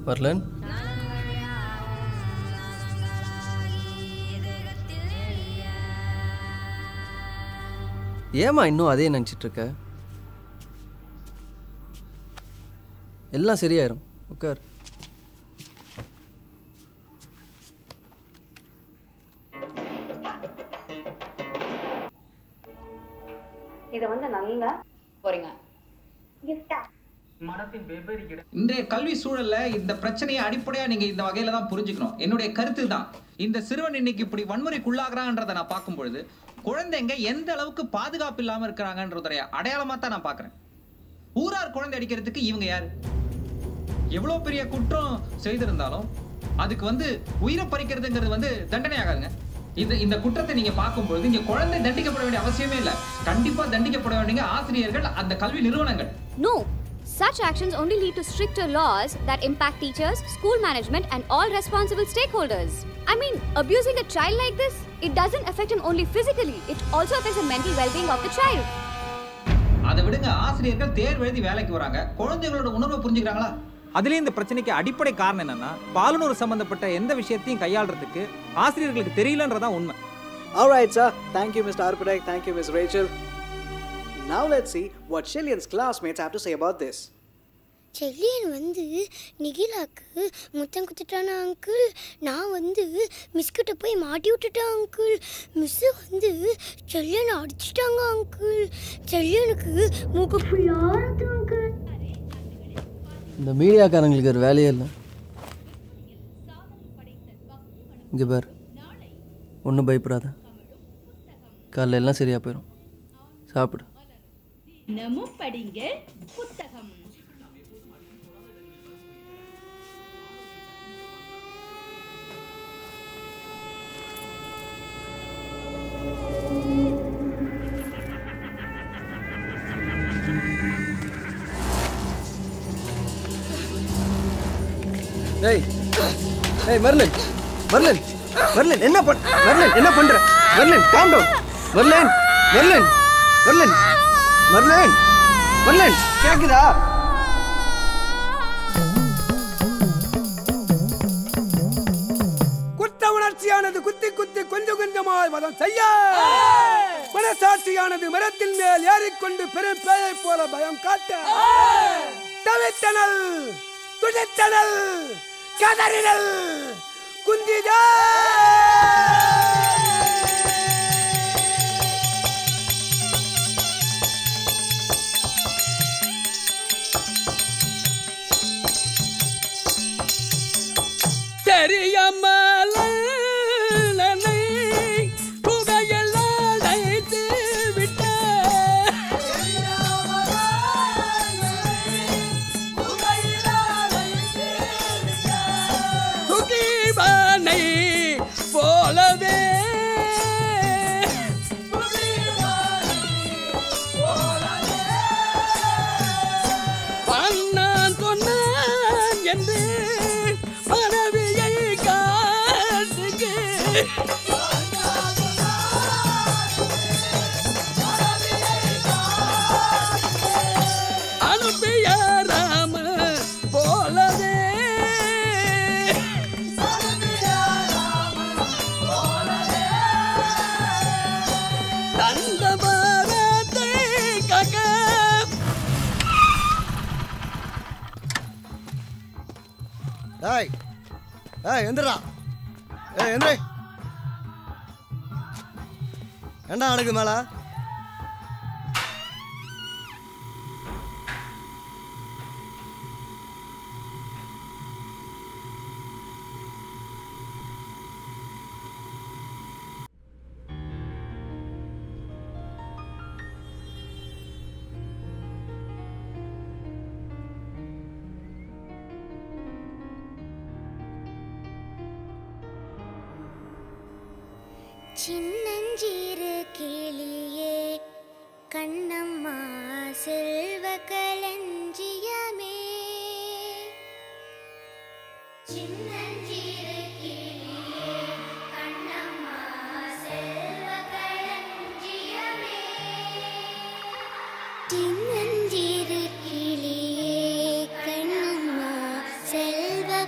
வரலன் ஏமா இன்னும் அதே நினச்சிட்டு இருக்க எல்லாம் சரியாயிரும் உட்கார் இதை வந்து நல்லா போறீங்க இன்றைய கல்வி சூழல்ல இந்த பிரச்சனையை அடிப்படையா நீங்க இந்த வகையில தான் புரிஞ்சுக்கணும் என்னுடைய கருத்து தான் இந்த சிறுவன் இன்னைக்கு இப்படி வன்முறைக்குள்ளாகிறான்றதை நான் பார்க்கும் பொழுது குழந்தைங்க எந்த அளவுக்கு பாதுகாப்பு இல்லாம இருக்கிறாங்கன்றதுடைய அடையாளமா தான் நான் பார்க்கறேன் ஊரார் குழந்தை அடிக்கிறதுக்கு இவங்க யாரு எவ்வளவு பெரிய குற்றம் செய்திருந்தாலும் அதுக்கு வந்து உயிரை பறிக்கிறதுங்கிறது வந்து தண்டனை ஆகாதுங்க இந்த இந்த குற்றத்தை நீங்க பார்க்கும்பொழுது இங்க குழந்தை தண்டிக்கப்பட வேண்டிய அவசியமே இல்லை கண்டிப்பா தண்டிக்கப்பட வேண்டிய ஆசிரியர்கள் அந்த கல்வி நிறுவனங்கள் No, such actions only lead to stricter laws that impact teachers, school management, and all responsible stakeholders. I mean, abusing a child like this, it doesn't affect him only physically, it also affects the mental well being of the child. அதை விடுங்க ஆசிரியர்கள் தேர்வு எழுதி வேலைக்கு வராங்க குழந்தைகளோட உணர்வை புரிஞ்சுக்கிறாங்களா அதுலேயும் இந்த பிரச்சனைக்கு அடிப்படை காரணம் என்னன்னா பாலுநூறு சம்பந்தப்பட்ட எந்த விஷயத்தையும் கையாளுறதுக்கு ஆசிரியர்களுக்கு தெரியலன்றதான் உண்மை All right, sir. Thank you, Mr. Arpadak. Thank you, Ms. Rachel. Now let's see what Shillian's classmates have to say about this. Selliyan வந்து நிகிலாக்கு முத்தம் குத்துட்டானா அங்கிள் நான் வந்து மிஸ்கிட்ட போய் மாட்டி விட்டுட்டேன் அங்கிள் மிஸ்ஸு வந்து செல்லியனை அடிச்சிட்டாங்க அங்கிள் செல்லியனுக்கு மூக்கு ஃபுல்லாக அங்கிள் இந்த மீடியாக்காரங்களுக்கு ஒரு வேலையே இல்லை இங்கே பார் ஒன்றும் பயப்படாத காலைல எல்லாம் சரியாக போயிடும் சாப்பிடு தினமும் படிங்க புத்தகம் ஏய் ஏய் மர்லின் மர்லின் மர்லின் என்ன பண் மர்லின் என்ன பண்ற Marlin come down Marlin Marlin Marlin Marlin Marlin கேக்குதா குற்ற உணர்ச்சியானது குத்தி குத்தி கொஞ்சம் கொஞ்சமாய் வதம் செய்ய மனசாட்சியானது மரத்தின் மேல் ஏறிக்கொண்டு பெரும் பேயை போல பயம் காட்ட தவித்தனல் துடித்தனல் கதறினல் குந்திதா தெரியாமல் என்னை புகையில் அழைத்து விட்ட சுகீபனை போலவே பண்ணான் சொன்னான் என்று மனைவியை காட்டுக்கு அனுப்பிய ராம போலவே தந்த பாரத்தை காக்க டேய் ஏய் எந்திரா ஏய் எந்திரி ஏண்டா அடக்கு மேல சின்னஞ்சிறு கிளியே கண்ணம்மா செல்வ களஞ்சியமே சின்னஞ்சிறு கிளியே கண்ணம்மா செல்வ களஞ்சியமே சின்னஞ்சிறு கிளியே கண்ணம்மா செல்வ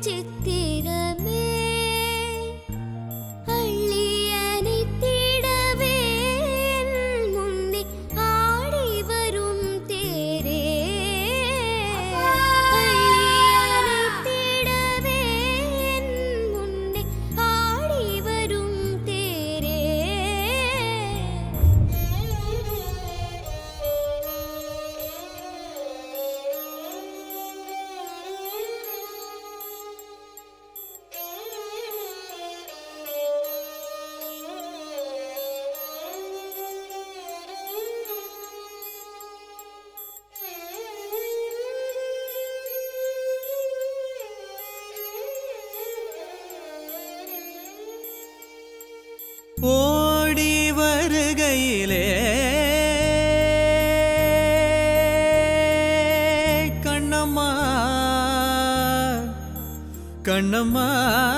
சித்திரமே அள்ளி அணைத்திடவே என் முன்னே ஆடி வரும் தேரே அள்ளி அணைத்திடவே என் முன்னே ஆடி வரும் தேரே ஓடி வருகையிலே கண்ணம்மா கண்ணம்மா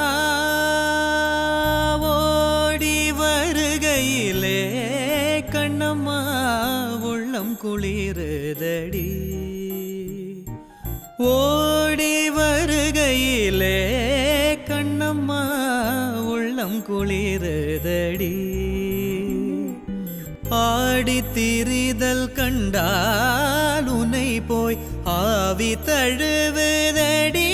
ஓடி வருகையிலே கண்ணம்மா உள்ளம் குளிருதடி ஓடி வருகையிலே கண்ணம்மா உள்ளம் குளிருதடி ஆடி திரிதல் கண்டால் உனை போய் ஆவி தழுவுதடி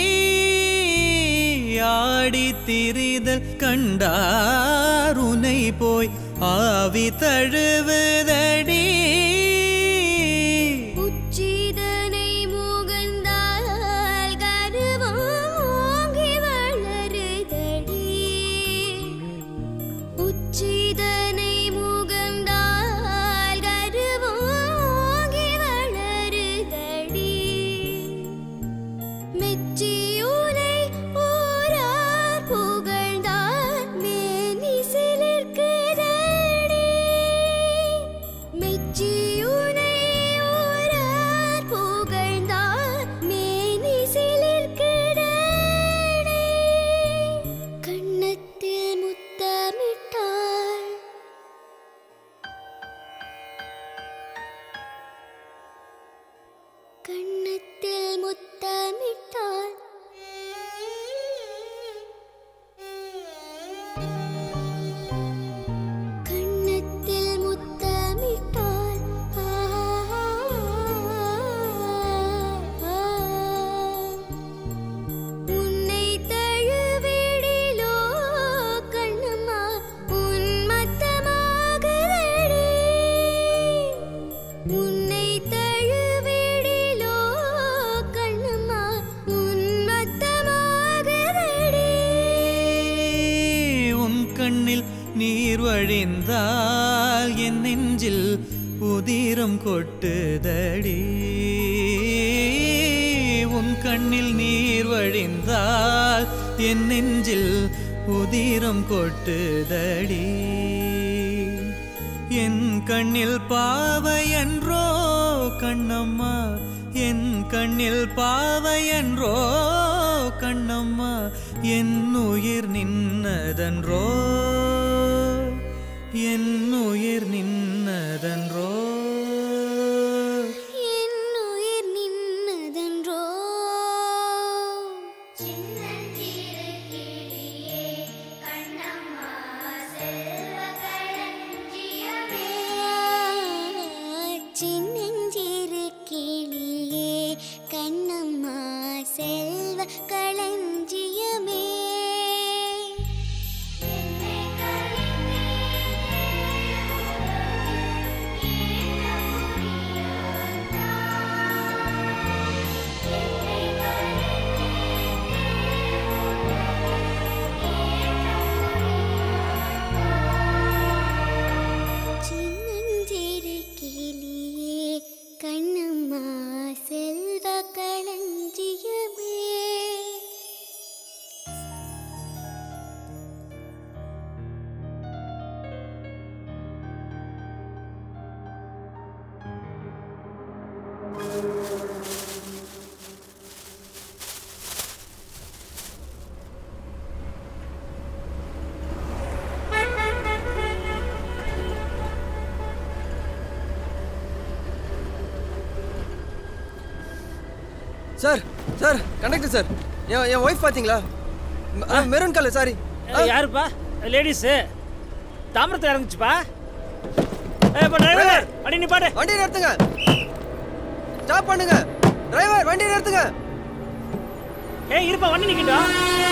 ஆடி திரிதல் கண்டார் உனை போய் ஆவி தழுவுதடி உச்சிதனை முகந்தால் கருவம் ஓங்கி வளருதடி உச்சிதனை முகந்தால் கருவம் ஓங்கி வளருதடி மெச்சியுனை ஓரார் புகழ்ந்தார் மேனி சிலிர்க்குதடி மெச்சியுனை ஓரார் புகழ்ந்தார் மேனி சிலிர்க்குதடி கண்ணத்தில் முத்தமிட்டாள் கண்ணத்தில் முத்தமிட்டாள் கண்ணத்தில் முத்தமிட்டாள் உன்னை தழுவிடிலோ கண்ணம்மா உன்மத்தமாகுதடி உன்னை தழுவிடிலோ கண்ணம்மா உன்மத்தமாகுதடி உன் கண்ணில் நீர் வழிந்தால் என் நெஞ்சில் உதிரம் கொட்டுதடி உன் கண்ணில் நீர் வழிந்தால் என் நெஞ்சில் உதிரம் கொட்டுதடி என் கண்ணில் பாவையன்றோ கண்ணம்மா என் கண்ணில் பாவையன்றோ கண்ணம்மா என் உயிர் நின்னதன்றோ என் உயிர் நின்னதன்றோ என் உயிர் நின்னதன்றோ சின்னஞ்சிறு கிளியே கண்ணம்மா செல்வ களஞ்சியமே சின்னஞ்சிறு கிளியே கண்ணம்மா செல்வ களஞ்சியமே சார் சார் கண்டக்டர் சார் என் என் ஒய்ஃப் பாத்தீங்களா மெரூன் கலர் சாரி யாருப்பா லேடிஸு தாமிரத்தில் இறங்குச்சுப்பா ஏய் இப்போ டிரைவர் வண்டி நிப்பாடு வண்டி நிறுத்துங்க ஸ்டாப் பண்ணுங்க டிரைவர் வண்டி நிறுத்துங்க ஏய் இருப்பா வண்டி நிக்கட்டும்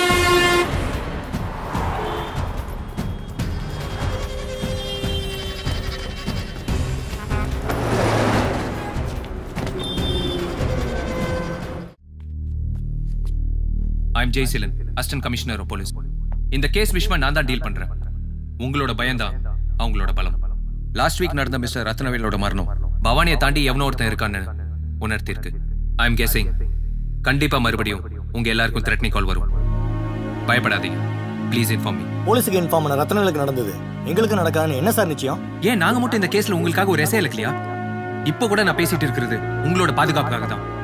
I'm Jaisilan assistant commissioner of police இந்த கேஸ் விஷயமா நான் தான் டீல் பண்றேன் உங்களோட பயம்தான் அவங்களோட பலம் லாஸ்ட் வீக் நடந்த மிஸ்டர் ரத்னவேலோட மரணம் பவானியை தாண்டி எவனோ ஒருத்தன் இருக்கான்னு உணர்த்திருக்கு ஐ எம் கெஸிங் கண்டிப்பா மறுபடியும் உங்க எல்லாருக்கும் த்ரெட்னி கால் வரும் பயப்படாதீங்க ப்ளீஸ் இன்ஃபார்ம் மீ போலீஸுக்கு இன்ஃபார்ம் பண்ண ரத்னங்களுக்கு நடந்தது எங்களுக்கு நடக்காதுன்னு என்ன சார் நிச்சயம் ஏன் நாங்க மட்டும் இந்த கேஸ்ல உங்களுக்காக ஒரு எஸ்ஐ இல்லையா இப்போ கூட நான் பேசிட்டு இருக்கிறது உங்களோட பாதுகாப்புக்காக தான்